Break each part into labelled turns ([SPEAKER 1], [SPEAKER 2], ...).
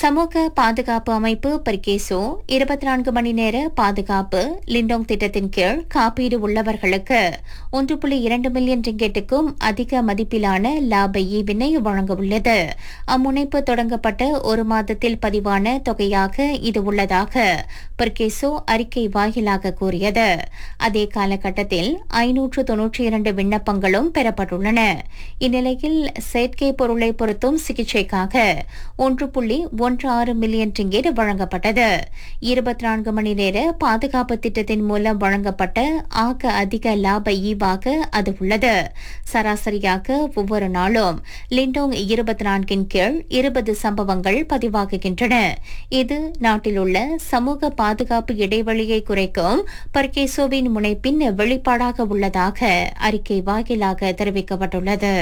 [SPEAKER 1] சமூக பாதுகாப்பு அமைப்பு பர்கேசோ இருபத்தி நான்கு மணி நேர பாதுகாப்பு லிண்டோங் திட்டத்தின் கீழ் காப்பீடு உள்ளவர்களுக்கு ஒன்று புள்ளி இரண்டு மில்லியன் ரிங்கெட்டுக்கும் அதிக மதிப்பிலான லாப ஈவினை வழங்கவுள்ளது அம்முனைப்பு தொடங்கப்பட்ட ஒரு மாதத்தில் பதிவான தொகையாக இது உள்ளதாக பர்கேசோ அறிக்கை வாயிலாக கூறியது அதே காலகட்டத்தில் ஐநூற்று தொன்னூற்றி இரண்டு விண்ணப்பங்களும் பெறப்பட்டுள்ளன இந்நிலையில் செயற்கை பொருளை பொருத்தும் சிகிச்சைக்காக ஒன்று புள்ளி ஒன்று ஆறு மில்லியன் ரிங்கெட் வழங்கப்பட்டது இருபத்தி நான்கு மணி நேர பாதுகாப்பு திட்டத்தின் மூலம் வழங்கப்பட்ட ஆக அதிக லாப ஈவாக அது உள்ளது சராசரியாக ஒவ்வொரு நாளும் லிண்டோங் இருபத்தி நான்கின் கீழ் இருபது சம்பவங்கள் பதிவாகுகின்றன இது நாட்டில் உள்ள சமூக பாதுகாப்பு இடைவெளியை குறைக்கும் பர்கேசோவின் முனைப்பின் வெளிப்பாடாக உள்ளதாக அறிக்கை வாயிலாக தெரிவிக்கப்பட்டுள்ளது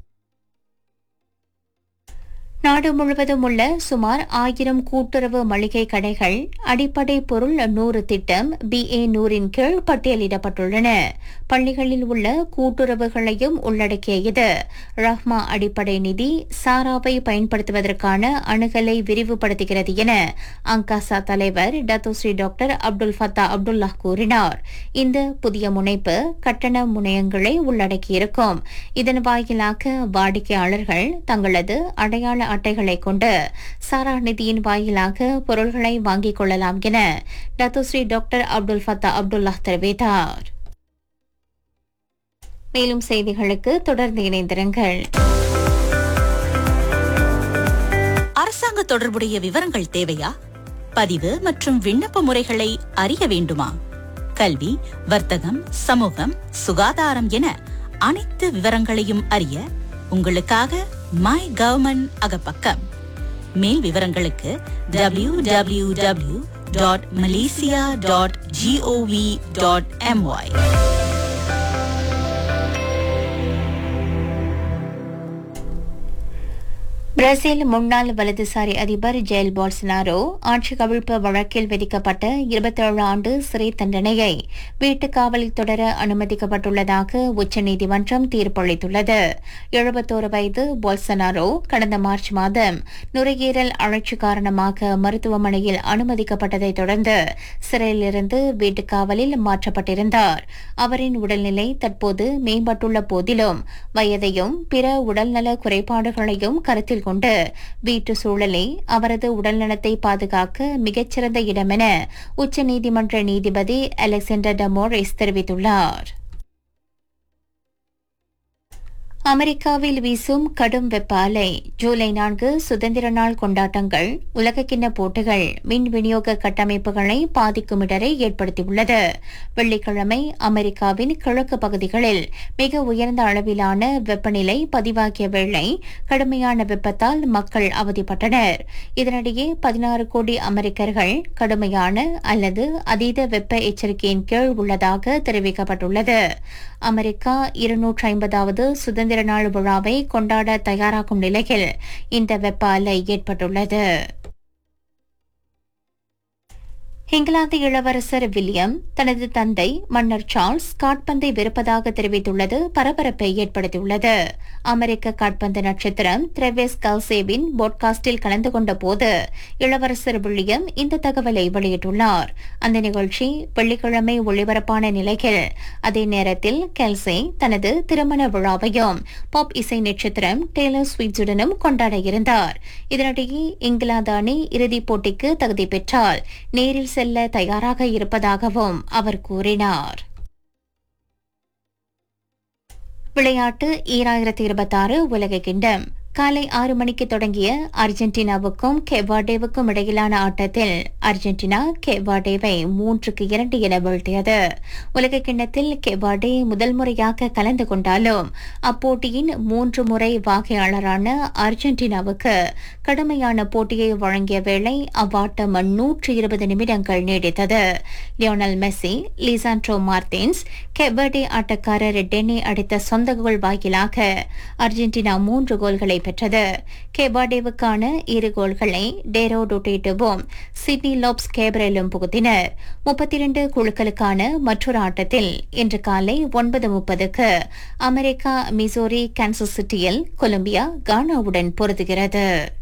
[SPEAKER 1] நாடு முழுவதும் உள்ள சுமார் ஆயிரம் கூட்டுறவு மளிகை கடைகள் அடிப்படை பொருள் நூறு திட்டம் பிஏ நூறின் கீழ் பட்டியலிடப்பட்டுள்ளன பள்ளிகளில் உள்ள கூட்டுறவுகளையும் உள்ளடக்கிய இது ரஹ்மா அடிப்படை நிதி சாராவை பயன்படுத்துவதற்கான அணுகலை விரிவுபடுத்துகிறது என அங்காசா தலைவர் Datuk Seri doctor Abdul Fatah Abdullah கூறினார் இந்த புதிய முனைப்பு கட்டண முனையங்களை உள்ளடக்கியிருக்கும் இதன் வாயிலாக வாடிக்கையாளர்கள் தங்களது அடையாள அட்டைகளை கொண்டு சாரா நிதியின் வாயிலாக பொருள்களை வாங்கிக் கொள்ளலாம் என Datuk Seri doctor Abdul Fatah Abdullah தெரிவித்தார் மேலும் செய்திகளுக்கு தொடர்ந்து இணைந்திருங்கள்
[SPEAKER 2] அரசாங்க தொடர்புடைய விவரங்கள் தேவையா பதிவு மற்றும் விண்ணப்ப முறைகளை அறிய வேண்டுமா கல்வி வர்த்தகம் சமூகம் சுகாதாரம் என அனைத்து விவரங்களையும் அறிய உங்களுக்காக மை கவர்மெண்ட் அகப்பக்கம் மேல் விவரங்களுக்கு W W W dot Malaysia dot G O V dot M Y
[SPEAKER 1] Brazil முன்னாள் வலதுசாரி அதிபர் ஜெயல் போல்சனாரோ ஆட்சி கவிழ்ப்பு வழக்கில் விதிக்கப்பட்ட இருபத்தேழு ஆண்டு சிறை தண்டனையை வீட்டுக் காவலில் தொடர அனுமதிக்கப்பட்டுள்ளதாக உச்சநீதிமன்றம் தீர்ப்பளித்துள்ளது எழுபத்தோரு வயது போல்சனாரோ கடந்த மார்ச் மாதம் நுரையீரல் அழற்சி காரணமாக மருத்துவமனையில் அனுமதிக்கப்பட்டதைத் தொடர்ந்து சிறையிலிருந்து வீட்டுக் காவலில் மாற்றப்பட்டிருந்தார் அவரின் உடல்நிலை தற்போது மேம்பட்டுள்ள போதிலும் வயதையும் பிற உடல்நல குறைபாடுகளையும் கருத்தில் கொண்டு வீட்டு சூழலை அவரது உடல்நலத்தை பாதுகாக்க மிகச்சிறந்த இடமென உச்சநீதிமன்ற நீதிபதி அலெக்சாண்டர் டமோரிஸ் தெரிவித்துள்ளார் அமெரிக்காவில் வீசும் கடும் வெப்ப அலை ஜூலை நான்கு சுதந்திர நாள் கொண்டாட்டங்கள் உலகக்கிண்ண போட்டிகள் மின் விநியோக கட்டமைப்புகளை பாதிக்கும் இடரை ஏற்படுத்தியுள்ளது வெள்ளிக்கிழமை அமெரிக்காவின் கிழக்கு பகுதிகளில் மிக உயர்ந்த அளவிலான வெப்பநிலை பதிவாகிய வேளை கடுமையான வெப்பத்தால் மக்கள் அவதிப்பட்டனர் இதனிடையே பதினாறு கோடி அமெரிக்கர்கள் கடுமையான அல்லது அதீத வெப்ப எச்சரிக்கையின் கீழ் உள்ளதாக தெரிவிக்கப்பட்டுள்ளது அமெரிக்கா இருநூற்றி ஐம்பதாவது சுதந்திர நாள் விழாவை கொண்டாட தயாராகும் நிலையில் இந்த வெப்ப அலை ஏற்பட்டுள்ளது இங்கிலாந்து இளவரசர் வில்லியம் தனது தந்தை மன்னர் சார்ல்ஸ் காட்பந்தை வெறுப்பதாக தெரிவித்துள்ளது பரபரப்பை ஏற்படுத்தியுள்ளது அமெரிக்க காட்பந்து நட்சத்திரம் திரெவேஸ் கல்சேவின் போட்காஸ்டில் கலந்து கொண்ட போது இளவரசர் வில்லியம் இந்த தகவலை வெளியிட்டுள்ளார் அந்த நிகழ்ச்சி வெள்ளிக்கிழமை ஒளிபரப்பான நிலையில் அதே நேரத்தில் கெல்சே தனது திருமண விழாவையும் பாப் இசை நட்சத்திரம் டேலர் ஸ்வீட்ஸுடனும் கொண்டாட இருந்தார் இதனிடையே இங்கிலாந்து அணி இறுதிப் போட்டிக்கு தகுதி பெற்றால் நேரில் செல்ல தயாராக இருப்பதாகவும் அவர் கூறினார் விளையாட்டு ஈராயிரத்தி இருபத்தாறு உலக கிண்டம் காலை ஆறு மணிக்கு தொடங்கிய அர்ஜென்டினாவுக்கும் கெவாடேவுக்கும் இடையிலான ஆட்டத்தில் அர்ஜென்டினா கெவாடேவை மூன்றுக்கு இரண்டு என வீழ்த்தியது உலக கிண்ணத்தில் கெவாடே முதல் முறையாக கலந்து கொண்டாலும் அப்போட்டியின் மூன்று முறை வாகையாளரான அர்ஜென்டினாவுக்கு கடுமையான போட்டியை வழங்கிய வேளை அவ்வாட்டம் நூற்று இருபது நிமிடங்கள் நீடித்தது லியோனல் மெஸ்ஸி லிசாண்ட்ரோ மார்டின்ஸ் கெவர்டே ஆட்டக்காரர் டென்னி அடித்த சொந்த கோல் வாயிலாக அர்ஜென்டினா மூன்று கோல்களை பெற்றது கெபாடேவுக்கான இரு கோல்களை டேரோ டொட்டேட்டுவும் சிட்னி லோப்ஸ் கேப்ரேலும் புகுத்தினர் முப்பத்தி இரண்டு குழுக்களுக்கான மற்றொரு ஆட்டத்தில் இன்று காலை ஒன்பது முப்பதுக்கு அமெரிக்கா மிசோரி கான்சஸ் சிட்டியில் கொலம்பியா கானாவுடன் பொருதுகிறது